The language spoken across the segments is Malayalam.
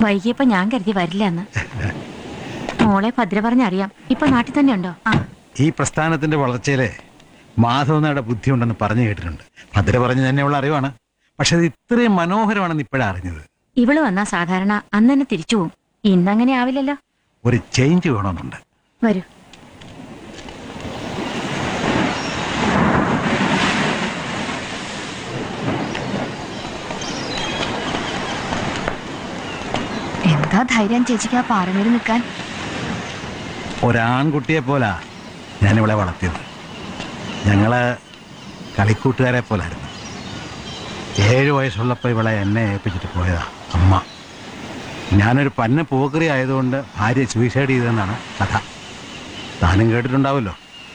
വൈകിയപ്പോ ഞാൻ കരുതി വരില്ല എന്ന് മോളെ ഭദ്ര പറഞ്ഞറിയാം ഇപ്പൊ നാട്ടിൽ തന്നെ ഉണ്ടോ ആ ഈ പ്രസ്ഥാനത്തിന്റെ വളർച്ചയിലെ മാധവനയുടെ ബുദ്ധിയുണ്ടെന്ന് പറഞ്ഞു കേട്ടിട്ടുണ്ട് ഭദ്ര പറഞ്ഞു തന്നെയുള്ള അറിവാണ് പക്ഷെ അത് ഇത്രയും മനോഹരമാണെന്ന് ഇപ്പോഴാണ് അറിഞ്ഞത് ഇവള് വന്നാ സാധാരണ അന്ന് തന്നെ തിരിച്ചു പോവും ഇന്നങ്ങനെ ആവില്ലല്ലോ ഒരു ചേഞ്ച് വേണമെന്നുണ്ട് വരൂ എന്താ ധൈര്യം ചേച്ചിക്ക് ആ പാറമേൽ നിൽക്കാൻ ഒരാൺകുട്ടിയെ പോലാ ഞാനിവളെ വളർത്തിയത് ഞങ്ങള് കളിക്കൂട്ടുകാരെ പോലായിരുന്നു ഏഴ് വയസ്സുള്ളപ്പോൾ ഇവളെ എന്നെ ഏൽപ്പിച്ചിട്ട് പോയതാ അമ്മ ഞാനൊരു പന്ന പോക്കറി ആയതുകൊണ്ട് ഭാര്യ സൂയിസൈഡ് ചെയ്തതെന്നാണ് കഥ താനും കേട്ടിട്ടുണ്ടാവുമല്ലോ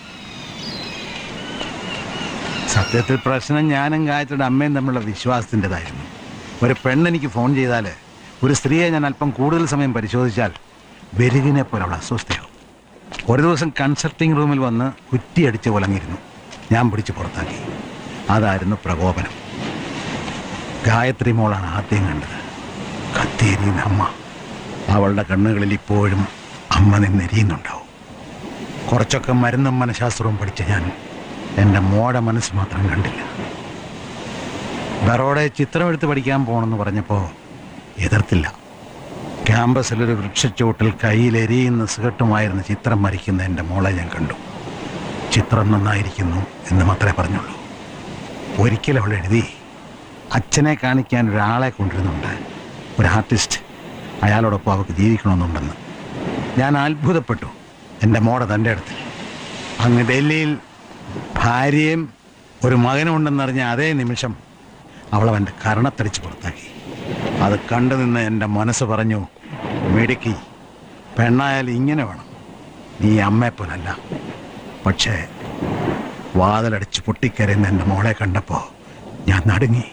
സത്യത്തിൽ പ്രശ്നം ഞാനും ഗായത്രിയുടെ അമ്മയും തമ്മിലുള്ള വിശ്വാസത്തിൻ്റെതായിരുന്നു ഒരു പെണ്ണെനിക്ക് ഫോൺ ചെയ്താൽ ഒരു സ്ത്രീയെ ഞാൻ അല്പം കൂടുതൽ സമയം പരിശോധിച്ചാൽ വെരുകിനെ പോലുള്ള അസ്വസ്ഥയോ ഒരു ദിവസം കൺസൾട്ടിംഗ് റൂമിൽ വന്ന് കുറ്റിയടിച്ച് ഉലങ്ങിയിരുന്നു ഞാൻ പിടിച്ച് പുറത്താക്കി അതായിരുന്നു പ്രകോപനം ഗായത്രി മോളാണ് ആദ്യം കണ്ടത് കത്തിയെരിയുന്ന അമ്മ അവളുടെ കണ്ണുകളിൽ ഇപ്പോഴും അമ്മ നിന്നെരിയുന്നുണ്ടാവും കുറച്ചൊക്കെ മരുന്നും മനഃശാസ്ത്രവും പഠിച്ച ഞാൻ എൻ്റെ മോടെ മനസ്സ് മാത്രം കണ്ടില്ല ബറോടെ ചിത്രമെടുത്ത് പഠിക്കാൻ പോകണമെന്ന് പറഞ്ഞപ്പോൾ എതിർത്തില്ല ക്യാമ്പസിലൊരു വൃക്ഷച്ചോട്ടിൽ കയ്യിലെരിയുന്ന സിഗരറ്റുമായിരുന്ന ചിത്രം വരയ്ക്കുന്ന എൻ്റെ മോളെ ഞാൻ കണ്ടു ചിത്രം നന്നായിരിക്കുന്നു എന്ന് മാത്രമേ പറഞ്ഞുള്ളൂ ഒരിക്കൽ അവൾ എഴുതി അച്ഛനെ കാണിക്കാൻ ഒരാളെ കൊണ്ടിരുന്നുണ്ട് ഒരു ആർട്ടിസ്റ്റ് അയാളോടൊപ്പം അവൾക്ക് ജീവിക്കണമെന്നുണ്ടെന്ന് ഞാൻ അത്ഭുതപ്പെട്ടു എൻ്റെ മോടെ തൻ്റെ അടുത്ത് അങ്ങ് ഡൽഹിയിൽ ഭാര്യയും ഒരു മകനും ഉണ്ടെന്നറിഞ്ഞ അതേ നിമിഷം അവൾ അവൻ്റെ കരണത്തടിച്ച് പുറത്താക്കി അത് കണ്ടു നിന്ന് എൻ്റെ മനസ്സ് പറഞ്ഞു മിടുക്കി പെണ്ണായാൽ ഇങ്ങനെ വേണം നീ അമ്മയെപ്പോലല്ല പക്ഷേ വാതിലടിച്ച് പൊട്ടിക്കരയുന്ന എൻ്റെ മോളെ കണ്ടപ്പോൾ ഞാൻ നടുങ്ങി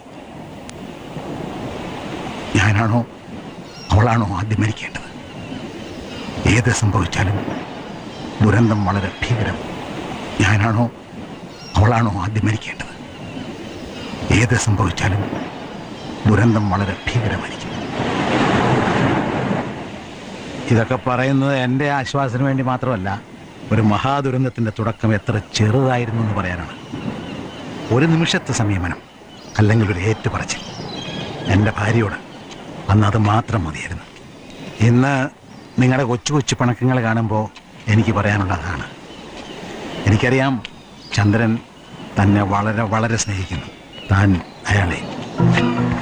ഞാനാണോ അവളാണോ ആദ്യം മരിക്കേണ്ടത് ഏത് സംഭവിച്ചാലും ദുരന്തം വളരെ ഭീകരം ഞാനാണോ അവളാണോ ആദ്യം മരിക്കേണ്ടത് ഏത് സംഭവിച്ചാലും ദുരന്തം വളരെ ഭീകരമായിരിക്കും ഇതൊക്കെ പറയുന്നത് എൻ്റെ ആശ്വാസത്തിന് വേണ്ടി മാത്രമല്ല ഒരു മഹാദുരന്തത്തിൻ്റെ തുടക്കം എത്ര ചെറുതായിരുന്നു എന്ന് പറയാനാണ് ഒരു നിമിഷത്തെ സംയമനം അല്ലെങ്കിൽ ഒരു ഏറ്റുപറച്ചിൽ എൻ്റെ ഭാര്യയോട് അന്ന് അത് മാത്രം മതിയായിരുന്നു ഇന്ന് നിങ്ങളുടെ കൊച്ചു കൊച്ചു പണക്കങ്ങൾ കാണുമ്പോൾ എനിക്ക് പറയാനുള്ളതാണ് എനിക്കറിയാം ചന്ദ്രൻ തന്നെ വളരെ വളരെ സ്നേഹിക്കുന്നു താൻ അയാളെ